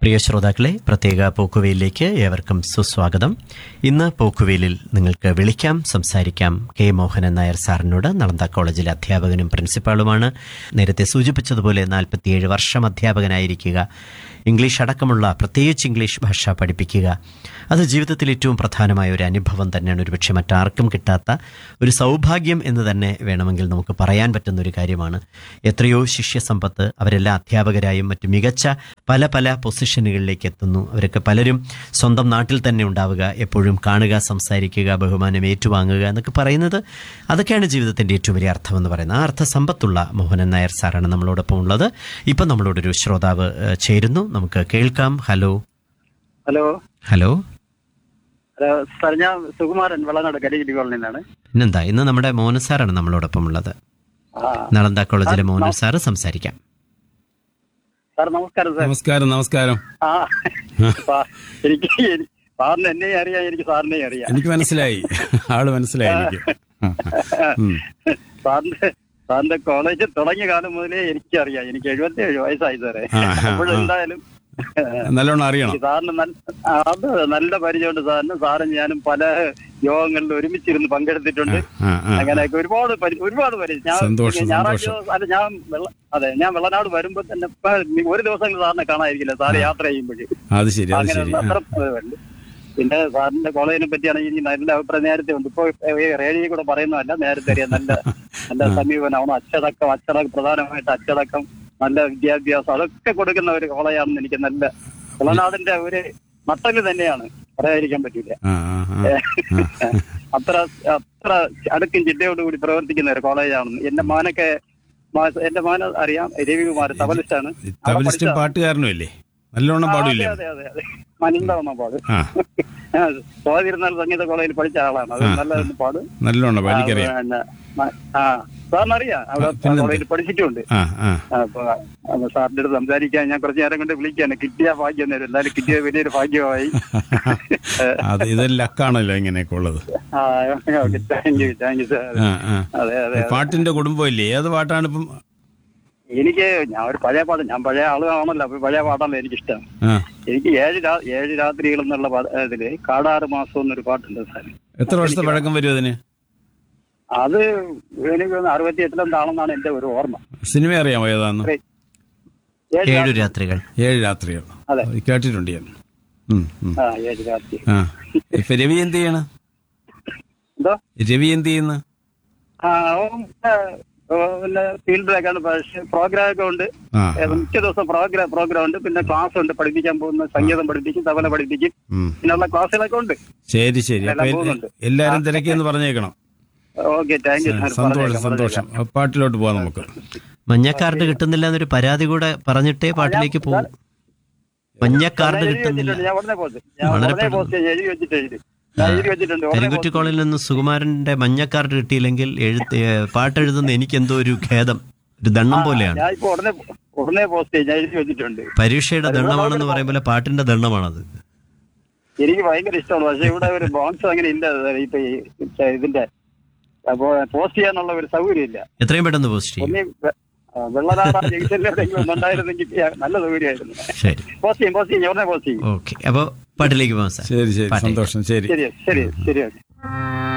പ്രിയ ശ്രോതാക്കളെ പ്രത്യേക പോക്കുവെയിലേക്ക് ഏവർക്കും സുസ്വാഗതം ഇന്ന് പോക്കുവെയിലിൽ നിങ്ങൾക്ക് വിളിക്കാം സംസാരിക്കാം കെ മോഹനൻ നായർ സാറിനോട് നളന്ദ കോളേജിലെ അധ്യാപകനും പ്രിൻസിപ്പാളുമാണ് നേരത്തെ സൂചിപ്പിച്ചതുപോലെ നാൽപ്പത്തിയേഴ് വർഷം അധ്യാപകനായിരിക്കുക ഇംഗ്ലീഷ് അടക്കമുള്ള പ്രത്യേകിച്ച് ഇംഗ്ലീഷ് ഭാഷ പഠിപ്പിക്കുക അത് ജീവിതത്തിൽ ഏറ്റവും പ്രധാനമായ ഒരു അനുഭവം തന്നെയാണ് ഒരുപക്ഷെ മറ്റാർക്കും കിട്ടാത്ത ഒരു സൗഭാഗ്യം എന്ന് തന്നെ വേണമെങ്കിൽ നമുക്ക് പറയാൻ പറ്റുന്ന ഒരു കാര്യമാണ് എത്രയോ ശിഷ്യസമ്പത്ത് അവരെല്ലാം അധ്യാപകരായും മറ്റു മികച്ച പല പല പൊസിഷനുകളിലേക്ക് എത്തുന്നു അവരൊക്കെ പലരും സ്വന്തം നാട്ടിൽ തന്നെ ഉണ്ടാവുക എപ്പോഴും കാണുക സംസാരിക്കുക ബഹുമാനം ഏറ്റുവാങ്ങുക എന്നൊക്കെ പറയുന്നത് അതൊക്കെയാണ് ജീവിതത്തിന്റെ ഏറ്റവും വലിയ അർത്ഥം എന്ന് പറയുന്നത് ആ അർത്ഥ സമ്പത്തുള്ള മോഹനൻ നായർ സാറാണ് നമ്മളോടൊപ്പം ഉള്ളത് ഇപ്പം നമ്മളോടൊരു ശ്രോതാവ് ഏഹ്, ചേരുന്നു നമുക്ക് കേൾക്കാം hello hello hello hello sir ഞാൻ സുകുമാരൻ വെള്ളനാട് കരികിരി കോളനിയിൽ നിന്നാണ് ഇന്നെന്താ ഇന്ന് നമ്മുടെ മോഹൻ സാറാണ് നമ്മളോടൊപ്പം ഉള്ളത് ആ നളന്ദ കോളേജിലെ മോഹൻ സാറ് സംസാരിക്കാം സാർ നമസ്കാരം സാർ നമസ്കാരം നമസ്കാരം ആ സാർ, എനിക്ക് എനി- സാറിന് എന്നെ അറിയാം എനിക്ക് സാറിനെ അറിയാം എനിക്ക് മനസ്സിലായി ആള് മനസ്സിലായി എനിക്ക് ഉം. സാറിന്റെ സാറിന്റെ കോളേജ് തുടങ്ങിയ കാലം മുതലേ എനിക്ക് അറിയാം എനിക്ക് എഴുപത്തി ഏഴ് വയസ്സായി സാറേ ആ, ആ, ആ. അപ്പോഴെന്തായാലും നല്ലോണം അറിയണം സാറിന് നല്ല ആ, അത് നല്ല പരിചയമുണ്ട് സാറിന് സാറും ഞാനും പല യോഗങ്ങളിൽ ഒരുമിച്ചിരുന്ന് പങ്കെടുത്തിട്ടുണ്ട് ആ, ആ. അങ്ങനെയൊക്കെ ഒരുപാട് പരി- ഒരുപാട് പരിചയം ഞാൻ സന്തോഷം, ഞായറാഴ്ച സന്തോഷം. ദിവസം- അല്ല ഞാൻ വെള്ള- അതെ ഞാൻ വെള്ളനാട് വരുമ്പോ തന്നെ ഇപ്പൊ ഒരു ദിവസം സാറിനെ കാണാതിരിക്കില്ല സാറ് യാത്ര ചെയ്യുമ്പോഴേ അത് ശരി അത് അങ്ങനെ ശരി ആ. അത്ര ഇതുണ്ട്. പിന്നെ സാറിന്റെ കോളേജിനെ പറ്റിയാണ് എനിക്ക് നല്ല അഭിപ്രായം നേരത്തെ ഉണ്ട് ഇപ്പൊ റേഡിയോ കൂടെ പറയുന്നതല്ല നേരത്തെ അറിയാം നല്ല നല്ല സമീപനമാണ് അച്ചടക്കം അച്ചടക്കം പ്രധാനമായിട്ട് അച്ചടക്കം നല്ല വിദ്യാഭ്യാസം അതൊക്കെ കൊടുക്കുന്ന ഒരു കോളേജാണെന്ന് എനിക്ക് നല്ല വെള്ളനാടിന്റെ ഒരു നട്ടല് തന്നെയാണ് പറയാതിരിക്കാൻ പറ്റില്ല ആ, ആ, ആ. അത്ര അത്ര അടുക്കും ചിട്ടയോടുകൂടി പ്രവർത്തിക്കുന്ന ഒരു കോളേജാണെന്ന് എന്റെ മോനൊക്കെ മാ- എന്റെ മോനെ അറിയാം രവികുമാർ തബലിസ്റ്റാണ് ഈ തബലിസ്റ്റും പാട്ടുകാരനും അല്ലേ നല്ലോണം പാടില്ലേ അതെ അതെ അതെ മനിന്താവുന്ന പാട് ആ സ്വാതിരുന്നാൾ സംഗീത കോളേജിൽ പഠിച്ച ആളാണ് അത് നല്ല ഒന്ന് പാട് നല്ലോണം പാടി എനിക്കറിയാം പിന്നെ മ- ആ സാറിനറിയാം അവിടെ പിന്നെന്ത്? കോളേജിൽ പഠിച്ചിട്ടുണ്ട് ആ ആ അപ്പൊ അപ്പൊ സാറിന്റെ അടുത്ത് സംസാരിക്കാൻ ഞാൻ കുറച്ചു നേരം കൊണ്ട് വിളിക്കാണ് കിട്ടിയ ഭാഗ്യം നേരം എന്തായാലും കിട്ടിയ വലിയൊരു ഭാഗ്യമായി അത് ഇത് ലക്കാണല്ലോ ഇങ്ങനെയൊക്കെ ഉള്ളത് ആ okay thank you thank you sir ആ ആ അതെ അതെ പാട്ടിന്റെ കുടുംബമില്ലേ ഏത് പാട്ടാണ് ഇപ്പം എനിക്ക് ഞാൻ ഒരു പഴയ പാട്ട് ഞാൻ പഴയ ആളാണല്ലോ അപ്പൊ പഴയ പാട്ടാണല്ലോ എനിക്കിഷ്ടം ആ എനിക്ക് ഏഴ് രാ- ഏഴ് രാത്രികൾ എന്നുള്ള പാ- ഇതില് കാടാറ് മാസം എന്നൊരു പാട്ടുണ്ട് സാർ എത്ര വർഷത്തെ പഴക്കം വരും അതിന് അത് എനിക്ക് തോന്നുന്നു അറുപത്തി എട്ടിലെന്താണെന്നാണ് എന്റെ ഒരു ഓർമ്മ സിനിമ അറിയാമോ ഏതാന്ന് ഏഴ് ഏഴു രാത്രി- രാത്രികൾ ഏഴ് രാത്രികൾ അതെ. കേട്ടിട്ടുണ്ട് ഞാൻ ഉം, ഉം. ആ ഏഴ് രാത്രി ആ ഇപ്പൊ രവി എന്ത് ചെയ്യണ് എന്തോ രവി എന്ത് ചെയ്യുന്നു ആ അവൻ, ആ, പിന്നെ ഫീൽഡിലൊക്കെയാണ് പക്ഷേ പ്രോഗ്രാം ഒക്കെ ഉണ്ട് ആ ഏ, മിക്ക ദിവസം പ്രോഗ്രാം പ്രോഗ്രാം ഉണ്ട് പിന്നെ ക്ലാസ് ഉണ്ട് പഠിപ്പിക്കാൻ പോകുന്ന സംഗീതം പഠിപ്പിക്കും തബല പഠിപ്പിക്കും ഉം. പിന്നെയുള്ള ക്ലാസ്സുകളൊക്കെ ഉണ്ട് ശരി ശരി അപ്പൊ എല്ലാം എല്ല- പോകുന്നുണ്ട്. എല്ലാരും തിരക്കിയെന്ന് പറഞ്ഞേക്കണം ഓക്കെ താങ്ക് യു സാർ സന്തോഷം സന്തോഷം അപ്പൊ പാട്ടിലോട്ട് പോവാം നമുക്ക് മഞ്ഞ കാർഡ് കിട്ടുന്നില്ല എന്നൊരു പരാതി കൂടെ പറഞ്ഞിട്ടേ പാട്ടിലേക്ക് പോകും മഞ്ഞ കാർഡ് കിട്ടുന്നില്ല ഞാൻ ഉടനെ പോസ്റ്റ് ഞാൻ വളരെ ഉടനെ പോസ്റ്റ് ചെയ്യാം. എഴുതി വെച്ചിട്ട് എഴുതി ഞാൻ എഴുതി വെച്ചിട്ടുണ്ട് ഉടനെ കരിങ്കുറ്റി പോസ്റ്റ് കോളേജിൽ നിന്ന് സുകുമാരന്റെ മഞ്ഞ കാർഡ് കിട്ടിയില്ലെങ്കിൽ എഴുത്ത് ഏ, പാട്ടെഴുതുന്ന എനിക്ക് എന്തോ ഒരു ഖേദം ഒരു ദണ്ണം പോലെയാണ് ഞാൻ ഇപ്പൊ ഉടനെ ഉടനെ പോസ്റ്റ് ചെയ്യും ഞാൻ എഴുതി വെച്ചിട്ടുണ്ട് പരീക്ഷയുടെ ദണ്ണമാണെന്ന് പറയുമ്പോൾ പാട്ടിന്റെ ദണ്ണമാണത് എനിക്ക് ഭയങ്കര ഇഷ്ടമാണ് പക്ഷെ ഇവിടെ ഒരു ബോക്സ് അങ്ങനെ ഇല്ല സാർ. ഇപ്പൊ ഈ ഇതിന്റെ അപ്പൊ പോസ്റ്റ് ചെയ്യാനുള്ള ഒരു സൗകര്യം ഇല്ല എത്രയും പെട്ടെന്ന് പോസ്റ്റ് ചെയ്യും ഒന്നീ വെ- ആ, വെള്ളനാട ജംഗ്ഷനിലെവിടെയെങ്കിലും ഒന്ന് ഉണ്ടായിരുന്നെങ്കിൽ നല്ല സൗകര്യമായിരുന്നു ശരി പോസ്റ്റ് ചെയ്യും പോസ്റ്റ് ചെയ്യും ഉടനെ പോസ്റ്റ് ചെയ്യും ഓക്കെ അപ്പൊ പാട്ടിലേക്ക് പോകാം സാർ ശരി ശരി പാട്ടേ. സന്തോഷം ശരി ശരി ശരി ശരി ഓക്കെ